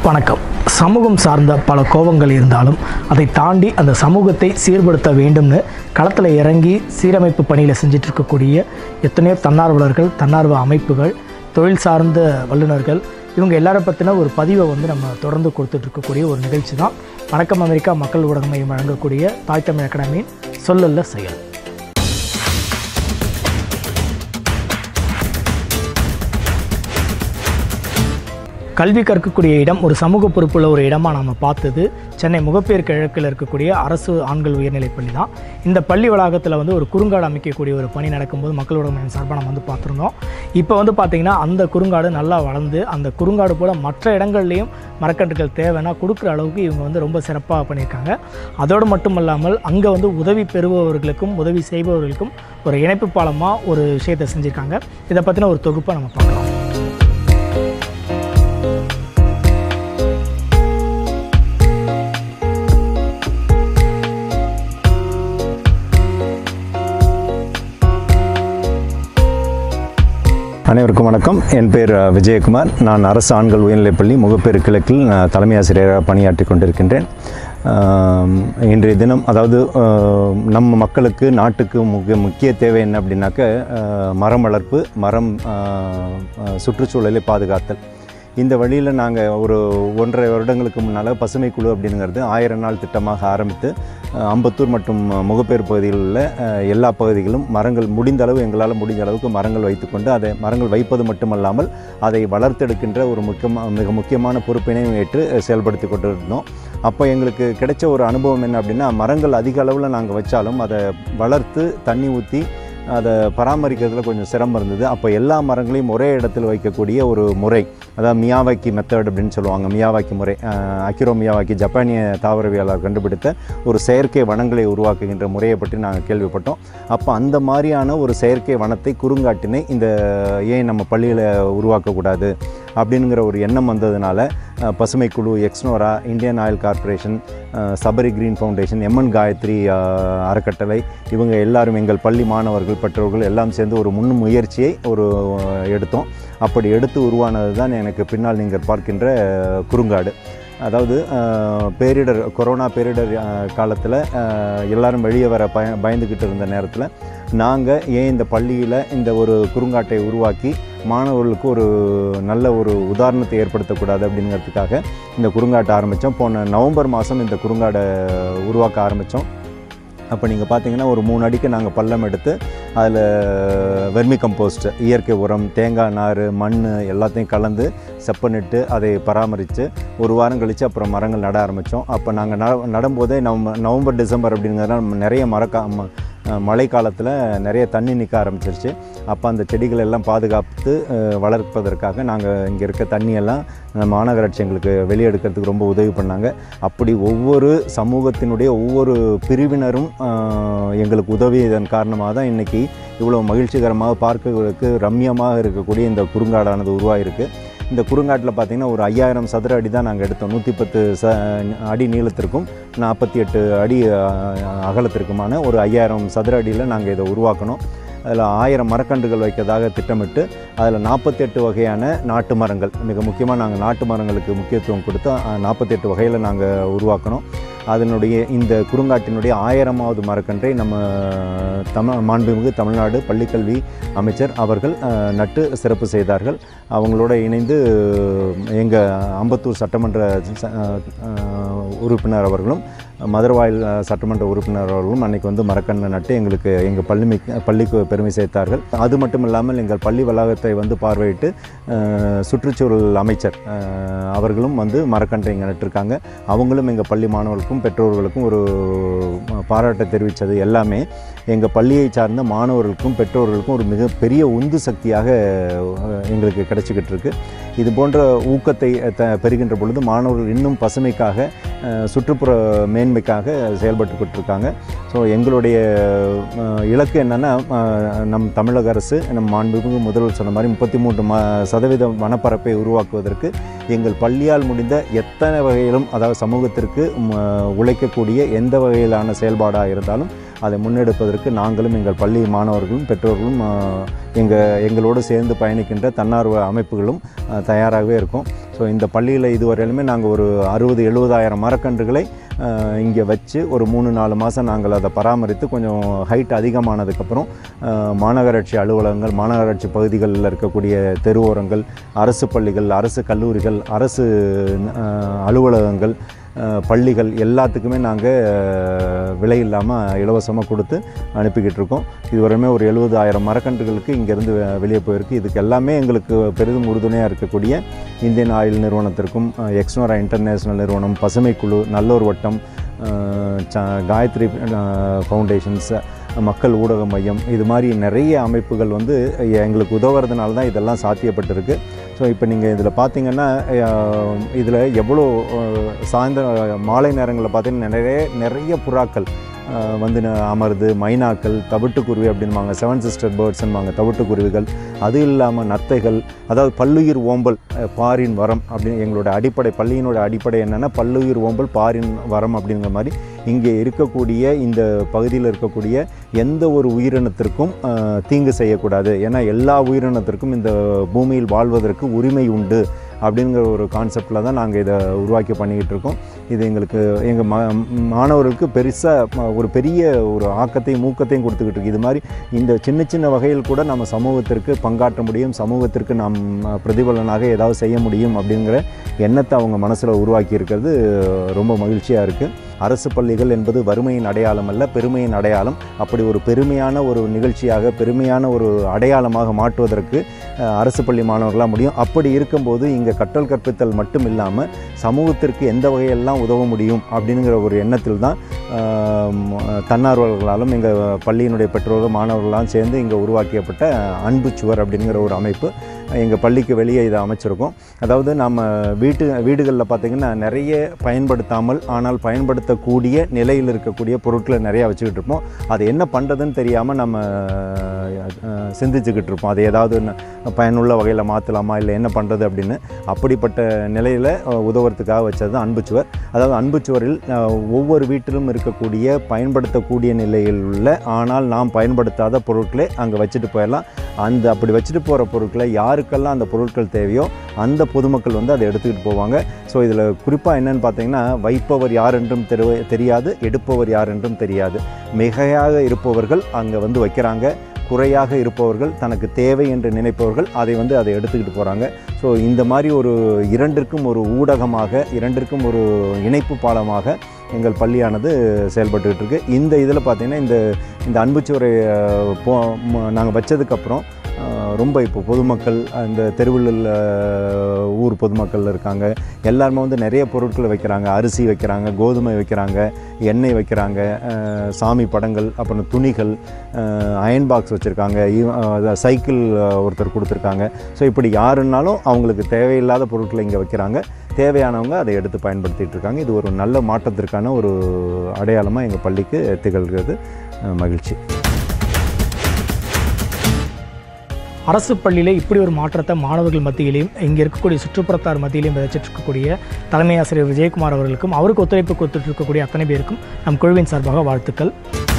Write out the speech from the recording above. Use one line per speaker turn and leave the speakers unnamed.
வணக்கம் சமூகம் சார்ந்த பல கோபங்கள் இருந்தாலும் அதை தாண்டி அந்த சமூகத்தை சீர்படுத்த வேண்டும்னு களத்தில் இறங்கி சீரமைப்பு பணியில் செஞ்சுட்டு இருக்கக்கூடிய எத்தனையோ தன்னார்வலர்கள் தன்னார்வ அமைப்புகள் தொழில் சார்ந்த வல்லுநர்கள் இவங்க எல்லாரை பற்றின ஒரு பதிவை வந்து நம்ம தொடர்ந்து கொடுத்துட்டு இருக்கக்கூடிய ஒரு நிகழ்ச்சி தான் வணக்கம் அமெரிக்கா மக்கள் ஊடக மையம் வழங்கக்கூடிய தாய் தமிழ் அகாடமியின் சொல்லல்ல செயல் கல்வி கற்கக்கூடிய இடம் ஒரு சமூக பொறுப்புள்ள ஒரு இடமா நாம் பார்த்தது சென்னை முகப்பேர் கிழக்கில் இருக்கக்கூடிய அரசு ஆண்கள் உயர்நிலைப் பள்ளி தான் இந்த பள்ளி வளாகத்தில் வந்து ஒரு குறுங்காடு அமைக்கக்கூடிய ஒரு பணி நடக்கும்போது மக்களோட மையம் சார்பாக நம்ம வந்து பார்த்துருந்தோம் இப்போ வந்து பார்த்திங்கன்னா அந்த குறுங்காடு நல்லா வளர்ந்து அந்த குறுங்காடு போல் மற்ற இடங்கள்லையும் மரக்கன்றுகள் தேவைன்னா கொடுக்குற அளவுக்கு இவங்க வந்து ரொம்ப சிறப்பாக பண்ணியிருக்காங்க அதோடு மட்டும் இல்லாமல் அங்கே வந்து உதவி பெறுபவர்களுக்கும் உதவி செய்பவர்களுக்கும் ஒரு இணைப்பு பாலமாக ஒரு விஷயத்தை செஞ்சுருக்காங்க இதை பற்றின ஒரு தொகுப்பை நம்ம பார்க்கலாம்
அனைவருக்கும் வணக்கம் என் பேர் அஹ், விஜயகுமார் நான் அரசு ஆண்கள் உயர்நிலைப்பள்ளி முகப்பேறு கிழக்கில் நான் தலைமை ஆசிரியராக பணியாற்றி கொண்டிருக்கின்றேன் ஆம், இன்றைய தினம் அதாவது அஹ், நம்ம மக்களுக்கு நாட்டுக்கு முக்கிய முக்கிய தேவை என்ன அப்படின்னாக்க அஹ், மரம் வளர்ப்பு மரம் அஹ், அஹ், சுற்றுச்சூழலை பாதுகாத்தல் இந்த வழியில் நாங்கள் ஒரு ஒன்றரை வருடங்களுக்கு முன்னால் பசுமை குழு அப்படிங்கிறது ஆயிரம் நாள் திட்டமாக ஆரம்பித்து அஹ், அம்பத்தூர் மற்றும் முகப்பேர் பகுதியில் உள்ள அஹ், எல்லா பகுதிகளும் மரங்கள் முடிந்த அளவு எங்களால் முடிஞ்ச அளவுக்கு மரங்கள் வைத்துக்கொண்டு அதை மரங்கள் வைப்பது மட்டுமல்லாமல் அதை வளர்த்தெடுக்கின்ற ஒரு முக்கியமாக மிக முக்கியமான பொறுப்பினையும் ஏற்று அஹ், செயல்படுத்தி கொண்டு இருந்தோம் அப்போ எங்களுக்கு கிடைச்ச ஒரு அனுபவம் என்ன அப்படின்னா மரங்கள் அதிக அளவில் நாங்கள் வச்சாலும் அதை வளர்த்து தண்ணி ஊற்றி அதை பராமரிக்கிறதுல கொஞ்சம் சிரமம் இருந்தது அப்போ எல்லா மரங்களையும் ஒரே இடத்தில் வைக்கக்கூடிய ஒரு முறை அதாவது மியாவாக்கி மெத்தட் அப்படின்னு சொல்லுவாங்க மியாவாக்கி முறை அஹ், அக்கிரோ மியாவாக்கி ஜப்பானிய தாவரவியலாளர் கண்டுபிடித்த ஒரு செயற்கை வனங்களை உருவாக்குகின்ற முறையை பற்றி நாங்கள் கேள்விப்பட்டோம் அப்போ அந்த மாதிரியான ஒரு செயற்கை வனத்தை குறுங்காட்டினை இந்த ஏன் நம்ம பள்ளியில் உருவாக்கக்கூடாது அப்படிங்கிற ஒரு எண்ணம் வந்ததுனால அஹ், பசுமை குழு எக்ஸ்னோரா இந்தியன் ஆயில் கார்ப்பரேஷன் அஹ், Sabari Green Foundation MN Gayathri அஹ், அறக்கட்டளை இவங்க எல்லாரும் எங்கள் பள்ளி மாணவர்கள் பெற்றோர்கள் எல்லாம் சேர்ந்து ஒரு முன் முயற்சியை ஒரு அஹ், எடுத்தோம் அப்படி எடுத்து உருவானது தான் எனக்கு பின்னால் நீங்கள் பார்க்கின்ற அஹ், குறுங்காடு அதாவது அஹ், பேரிடர் கொரோனா பேரிடர் காலத்தில் எல்லாரும் வெளியே வர பய பயந்துக்கிட்டு இருந்த நேரத்தில் நாங்கள் ஏன் இந்த பள்ளியில் இந்த ஒரு குறுங்காட்டை உருவாக்கி மாணவர்களுக்கு ஒரு நல்ல ஒரு உதாரணத்தை ஏற்படுத்தக்கூடாது அப்படிங்கிறதுக்காக இந்த குறுங்காட்டை ஆரம்பித்தோம் போன நவம்பர் மாதம் இந்த குறுங்காடை உருவாக்க ஆரம்பித்தோம் அப்போ நீங்கள் பார்த்தீங்கன்னா ஒரு மூணு அடிக்கு நாங்கள் பள்ளம் எடுத்து அதில் வெர்மி கம்போஸ்ட் இயற்கை உரம் தேங்காய் நார் மண் எல்லாத்தையும் கலந்து செப்பனிட்டு அதை பராமரித்து ஒரு வாரம் கழித்து அப்புறம் மரங்கள் நட ஆரம்பித்தோம் அப்போ நாங்கள் நட நடும்போதே நவம்பர் நவம்பர் டிசம்பர் அப்படிங்கிறதுனால நிறைய மரக்கா ம- மழை காலத்தில் நிறைய தண்ணி நிற்க ஆரம்பிச்சிருச்சு அப்போ அந்த செடிகள் எல்லாம் பாதுகாத்து அஹ், வளர்ப்பதற்காக நாங்கள் இங்கே இருக்க தண்ணியெல்லாம் அஹ், மாநகராட்சி எங்களுக்கு வெளியெடுக்கிறதுக்கு ரொம்ப உதவி பண்ணாங்க அப்படி ஒவ்வொரு சமூகத்தினுடைய ஒவ்வொரு பிரிவினரும் அஹ், எங்களுக்கு உதவியதன் காரணமாக தான் இன்றைக்கி இவ்வளோ மகிழ்ச்சிகரமாக பார்க்கறதுக்கு ரம்மியமாக இருக்கக்கூடிய இந்த குறுங்காடானது உருவாகிருக்கு இந்த குறுங்காட்டில் பார்த்திங்கன்னா ஒரு ஐயாயிரம் சதுர அடி தான் நாங்கள் எடுத்தோம் நூற்றி பத்து ச அடி நீளத்திற்கும் நாற்பத்தி எட்டு அடி அஹ், அகலத்திற்குமான ஒரு ஐயாயிரம் சதுர அடியில் நாங்கள் இதை உருவாக்கணும் அதில் ஆயிரம் மரக்கன்றுகள் வைக்கிறதாக திட்டமிட்டு அதில் நாற்பத்தெட்டு வகையான நாட்டு மரங்கள் மிக முக்கியமாக நாங்கள் நாட்டு மரங்களுக்கு முக்கியத்துவம் கொடுத்து நாற்பத்தெட்டு வகையில் நாங்கள் உருவாக்கணும் அதனுடைய இந்த குறுங்காட்டினுடைய ஆயிரமாவது மரக்கன்றை நம்ம தமிழ் மாண்புமிகு தமிழ்நாடு பள்ளிக்கல்வி அமைச்சர் அவர்கள் அஹ், நட்டு சிறப்பு செய்தார்கள் அவங்களோட இணைந்து எங்கள் அம்பத்தூர் சட்டமன்ற ச- அஹ், உறுப்பினர் அவர்களும் மதுரவாயில் அஹ், சட்டமன்ற உறுப்பினர் அவர்களும் அன்னைக்கு வந்து மரக்கன்று நட்டு எங்களுக்கு எங்கள் பள்ளி மிக்க- பள்ளிக்கு பெருமை சேர்த்தார்கள் அது மட்டும் இல்லாமல் எங்கள் பள்ளி வளாகத்தை வந்து பார்வையிட்டு அஹ், சுற்றுச்சூழல் அமைச்சர் அஹ், அவர்களும் வந்து மரக்கன்றை இங்கே நட்டிருக்காங்க அவங்களும் எங்கள் பள்ளி மாணவர்களுக்கும் பெற்றோர்களுக்கும் ஒரு பாராட்டை தெரிவித்தது எல்லாமே எங்கள் பள்ளியை சார்ந்த மாணவர்களுக்கும் பெற்றோர்களுக்கும் ஒரு மிகப்பெரிய உந்து சக்தியாக அஹ், எங்களுக்கு கிடைச்சிக்கிட்டு இருக்கு இது போன்ற ஊக்கத்தை த பெறுகின்ற பொழுது மாணவர்கள் இன்னும் பசுமைக்காக அஹ், சுற்றுப்புற மேன்மைக்காக செயல்பட்டுக்கிட்டு இருக்காங்க ஸோ எங்களுடைய அஹ், இலக்கு என்னென்னா நம் தமிழக அரசு நம் மாண்புமிகு முதல்வர் சொன்ன மாதிரி முப்பத்தி மூன்று ம சதவீத வனப்பரப்பை உருவாக்குவதற்கு எங்கள் பள்ளியால் முடிந்த எத்தனை வகையிலும் அதாவது சமூகத்திற்கு ம, உழைக்கக்கூடிய எந்த வகையிலான செயல்பாடாக இருந்தாலும் அதை முன்னெடுப்பதற்கு நாங்களும் எங்கள் பள்ளி மாணவர்களும் பெற்றோர்களும் எங்கள் எங்களோடு சேர்ந்து பயணிக்கின்ற தன்னார்வ அமைப்புகளும் அஹ், தயாராகவே இருக்கோம் ஸோ இந்த பள்ளியில் இதுவரையிலுமே நாங்கள் ஒரு அறுபது எழுபதாயிரம் மரக்கன்றுகளை அஹ், இங்கே வச்சு ஒரு மூணு நாலு மாதம் நாங்கள் அதை பராமரித்து கொஞ்சம் ஹைட் அதிகமானதுக்கப்புறம் அஹ், மாநகராட்சி அலுவலகங்கள் மாநகராட்சி பகுதிகளில் இருக்கக்கூடிய தெருவோரங்கள் அரசு பள்ளிகள் அரசு கல்லூரிகள் அரசு அஹ், அலுவலகங்கள் அஹ், பள்ளிகள் எல்லாத்துக்குமே நாங்கள் விலை இல்லாமல் இலவசமாக கொடுத்து அனுப்பிக்கிட்டு இருக்கோம் இதுவரையுமே ஒரு எழுபதாயிரம் மரக்கன்றுகளுக்கு இங்கேருந்து வெளியே போயிருக்கு இதுக்கு எல்லாமே எங்களுக்கு பெரிதும் உறுதுணையாக இருக்கக்கூடிய இந்தியன் ஆயில் நிறுவனத்திற்கும் அஹ், எக்ஸ்னோரா இன்டர்நேஷ்னல் நிறுவனம் பசுமைக்குழு நல்லூர் வட்டம் அஹ், ச- காயத்ரி ஃபவுண்டேஷன்ஸ் மக்கள் ஊடக மையம் இது மாதிரி நிறைய அமைப்புகள் வந்து எங்களுக்கு உதவுறதுனால தான் இதெல்லாம் சாத்தியப்பட்டிருக்கு ஸோ இப்போ நீங்கள் இதில் பார்த்தீங்கன்னா இதில் எவ்வளோ அஹ், சாயந்தர மாலை நேரங்களில் பார்த்தீங்கன்னா நிறைய நிறைய புறாக்கள் அஹ், வந்து ந- அமருது மைனாக்கள் தவிட்டுக்குருவி அப்படின்பாங்க செவன் சிஸ்டர் பேர்ட்ஸ்ன்பாங்க தவிட்டுக்குருவிகள் அது இல்லாமல் நத்தைகள் அதாவது பல்லுயிர் ஓம்பல் அஹ், பாரின் வரம் அப்படின்னு எங்களோட அடிப்படை பள்ளியினோட அடிப்படை என்னென்னா பல்லுயிர் ஓம்பல் பாரின் வரம் அப்படிங்கிற மாதிரி இங்கே இருக்கக்கூடிய இந்த பகுதியில் இருக்கக்கூடிய எந்த ஒரு உயிரினத்திற்கும் அஹ், தீங்கு செய்யக்கூடாது ஏன்னா எல்லா உயிரினத்திற்கும் இந்த பூமியில் வாழ்வதற்கு உரிமை உண்டு அப்படிங்கிற ஒரு கான்செப்டில் தான் நாங்கள் இதை உருவாக்கி பண்ணிக்கிட்டு இருக்கோம் இது எங்களுக்கு எங்கள் மா மாணவர்களுக்கு பெருசாக ஒரு பெரிய ஒரு ஆக்கத்தையும் ஊக்கத்தையும் கொடுத்துக்கிட்டு இருக்கு இது மாதிரி இந்த சின்ன சின்ன வகையில் கூட நம்ம சமூகத்திற்கு பங்காற்ற முடியும் சமூகத்திற்கு நாம் பிரதிபலனாக ஏதாவது செய்ய முடியும் அப்படிங்கிற எண்ணத்தை அவங்க மனசில் உருவாக்கி இருக்கிறது ரொம்ப மகிழ்ச்சியாக இருக்குது அரசு பள்ளிகள் என்பது வறுமையின் அடையாளம் அல்ல பெருமையின் அடையாளம் அப்படி ஒரு பெருமையான ஒரு நிகழ்ச்சியாக பெருமையான ஒரு அடையாளமாக மாற்றுவதற்கு அஹ், அரசு பள்ளி மாணவர்களாக முடியும் அப்படி இருக்கும்போது இங்கே கற்றல் கற்பித்தல் மட்டும் இல்லாமல் சமூகத்திற்கு எந்த வகையெல்லாம் உதவ முடியும் அப்படிங்கிற ஒரு எண்ணத்தில் தான் அஹ், ம- தன்னார்வலர்களாலும் எங்கள் பள்ளியினுடைய பெற்றோர்கள் மாணவர்களாலும் சேர்ந்து இங்கே உருவாக்கியப்பட்ட அன்பு சுவர் அப்படிங்கிற ஒரு அமைப்பு எங்கள் பள்ளிக்கு வெளியே இதை அமைச்சிருக்கோம் அதாவது நம்ம வீட்டு வீடுகளில் பார்த்திங்கன்னா நிறைய பயன்படுத்தாமல் ஆனால் பயன்படுத்தக்கூடிய நிலையில் இருக்கக்கூடிய பொருட்களை நிறையா வச்சுக்கிட்டு இருப்போம் அது என்ன பண்ணுறதுன்னு தெரியாமல் நம்ம அஹ், சிந்திச்சுக்கிட்டு இருப்போம் அது ஏதாவது ந- பயனுள்ள வகையில் மாற்றலாமா இல்லை என்ன பண்ணுறது அப்படின்னு அப்படிப்பட்ட நிலையில் உதவுறதுக்காக வச்சது தான் அன்புச்சுவர் அதாவது அன்புச்சுவரில் அஹ், ஒவ்வொரு வீட்டிலும் இருக்கக்கூடிய பயன்படுத்தக்கூடிய நிலையில் உள்ள ஆனால் நாம் பயன்படுத்தாத பொருட்களை அங்கே வச்சுட்டு போயிடலாம் அந்த அப்படி வச்சுட்டு போகிற பொருட்களை யாருக்கெல்லாம் அந்த பொருட்கள் தேவையோ அந்த பொதுமக்கள் வந்து அதை எடுத்துக்கிட்டு போவாங்க ஸோ இதில் குறிப்பாக என்னன்னு பார்த்தீங்கன்னா வைப்பவர் யார் என்றும் தெரு தெரியாது எடுப்பவர் யார் என்றும் தெரியாது மிகையாக இருப்பவர்கள் அங்கே வந்து வைக்கிறாங்க குறையாக இருப்பவர்கள் தனக்கு தேவை என்று நினைப்பவர்கள் அதை வந்து அதை எடுத்துக்கிட்டு போகிறாங்க ஸோ இந்த மாதிரி ஒரு இரண்டிற்கும் ஒரு ஊடகமாக இரண்டிற்கும் ஒரு இணைப்பு பாலமாக எங்கள் பள்ளியானது செயல்பட்டுக்கிட்டு இருக்கு இந்த இதில் பார்த்தீங்கன்னா இந்த இந்த அன்புச்சுவரை அஹ், போ நாங்கள் வச்சதுக்கப்புறம் அஹ், ரொம்ப இப்போ பொதுமக்கள் அந்த தெருவில் உள்ள ஊர் பொதுமக்கள் இருக்காங்க எல்லாருமே வந்து நிறைய பொருட்களை வைக்கிறாங்க அரிசி வைக்கிறாங்க கோதுமை வைக்கிறாங்க எண்ணெய் வைக்கிறாங்க அஹ், சாமி படங்கள் அப்புறம் துணிகள் அயன் பாக்ஸ் வச்சுருக்காங்க சைக்கிள் அஹ், ஒருத்தர் கொடுத்துருக்காங்க ஸோ இப்படி யாருன்னாலும் அவங்களுக்கு தேவையில்லாத பொருட்களை இங்கே வைக்கிறாங்க தேவையானவங்க அதை எடுத்து பயன்படுத்திட்டு இருக்காங்க இது ஒரு நல்ல மாற்றத்திற்கான ஒரு அடையாளமாக எங்கள் பள்ளிக்கு திகழ்கிறது அஹ், மகிழ்ச்சி
அரசு பள்ளியில் இப்படி ஒரு மாற்றத்தை மாணவர்கள் மத்தியிலையும் இங்கே இருக்கக்கூடிய சுற்றுப்புறத்தார் மத்தியிலையும் விதைச்சிட்டு இருக்கக்கூடிய தலைமை ஆசிரியர் விஜயகுமார் அவர்களுக்கும் அவருக்கு ஒத்துழைப்பு கொடுத்துட்டு இருக்கக்கூடிய அத்தனை பேருக்கும் நம் குழுவின் சார்பாக வாழ்த்துக்கள்